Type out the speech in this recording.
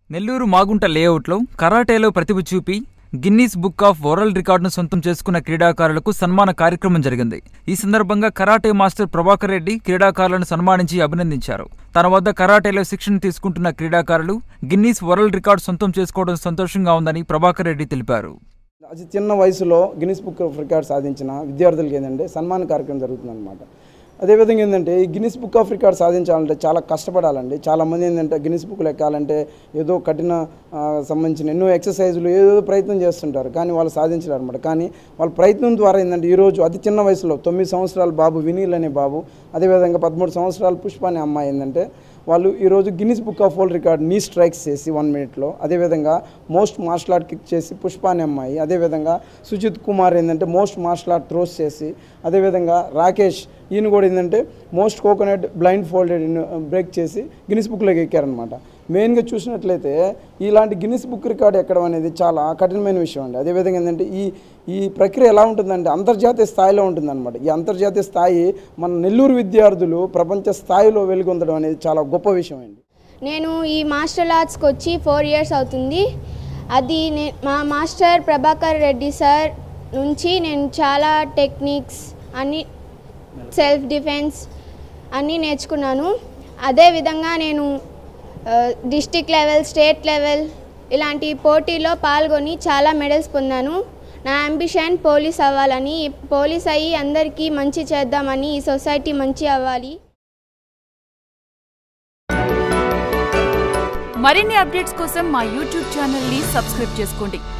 నెల్లూరు మాగుంట లేఅవుట్లో కరాటేలో ప్రతిభ చూపి Guinness book of world రికార్డును సొంతం చేసుకున్న క్రీడాకారులకు సన్మాన కార్యక్రమం జరిగింది ఈ సందర్భంగా కరాటే మాస్టర్ ప్రభాకర్ రెడ్డి క్రీడాకారులను సన్మానించి అభినందించారు తన వద్ద కరాటేలో శిక్షణ తీసుకుంటున్న క్రీడాకారులు గిన్నీస్ వరల్డ్ రికార్డు సొంతం చేసుకోవడం సంతోషంగా ఉందని ప్రభాకర్ రెడ్డి తెలిపారు అతి చిన్న వయసులో గిన్నిస్ బుక్ ఆఫ్ రికార్డ్ సాధించిన విద్యార్థులకి ఏంటంటే సన్మాన కార్యక్రమం జరుగుతుందన్నమాట అదేవిధంగా ఏంటంటే ఈ గిన్నిస్ బుక్ ఆఫ్ రికార్డ్ సాధించాలంటే చాలా కష్టపడాలండి చాలామంది ఏంటంటే గిన్నిస్ బుక్లు ఎక్కాలంటే ఏదో కఠిన ఆ, సంబంధించిన ఎన్నో ఎక్సర్సైజులు ఏదో ప్రయత్నం చేస్తుంటారు కానీ వాళ్ళు సాధించలేరు అనమాట కానీ వాళ్ళ ప్రయత్నం ద్వారా ఏంటంటే ఈరోజు అతి చిన్న వయసులో తొమ్మిది సంవత్సరాల బాబు వినీల్ అనే బాబు అదేవిధంగా పదమూడు సంవత్సరాల పుష్ప అనే అమ్మాయి ఏంటంటే వాళ్ళు ఈరోజు Guinness book of world record నీ స్ట్రైక్స్ చేసి వన్ మినిట్లో అదేవిధంగా మోస్ట్ మార్షల్ ఆర్ట్ కిక్ చేసి పుష్ప అనే అమ్మాయి అదేవిధంగా సుజిత్ కుమార్ ఏంటంటే మోస్ట్ మార్షల్ ఆర్ట్ త్రోస్ చేసి అదేవిధంగా రాకేష్ ఈయన కూడా ఏంటంటే most coconut blindfolded break చేసి గిన్నిస్ బుక్లోకి ఎక్కారనమాట మెయిన్గా చూసినట్లయితే ఇలాంటి గిన్నిస్ బుక్ రికార్డ్ ఎక్కడం అనేది చాలా కఠినమైన విషయం అండి అదేవిధంగా ఏంటంటే ఈ ఈ ప్రక్రియ ఎలా ఉంటుందంటే అంతర్జాతీయ స్థాయిలో ఉంటుందన్నమాట ఈ అంతర్జాతీయ స్థాయి మన నెల్లూరు విద్యార్థులు ప్రపంచ స్థాయిలో వెలుగొందడం అనేది చాలా గొప్ప విషయం అండి నేను ఈ మార్షల్ ఆర్ట్స్కి వచ్చి ఫోర్ ఇయర్స్ అవుతుంది అది నే మా మాస్టర్ ప్రభాకర్ రెడ్డి సార్ నుంచి నేను చాలా టెక్నిక్స్ అన్ని సెల్ఫ్ డిఫెన్స్ అన్నీ నేర్చుకున్నాను అదేవిధంగా నేను డిస్టిక్ లెవెల్ స్టేట్ లెవెల్ ఇలాంటి పోటీలో పాల్గొని చాలా మెడల్స్ పొందాను నా అంబిషన్ పోలీస్ అవ్వాలని పోలీస్ అయ్యి అందరికీ మంచి చేద్దామని ఈ సొసైటీ మంచి అవ్వాలి మరిన్ని అప్డేట్స్ కోసం మా యూట్యూబ్ ఛానల్ని సబ్స్క్రైబ్ చేసుకోండి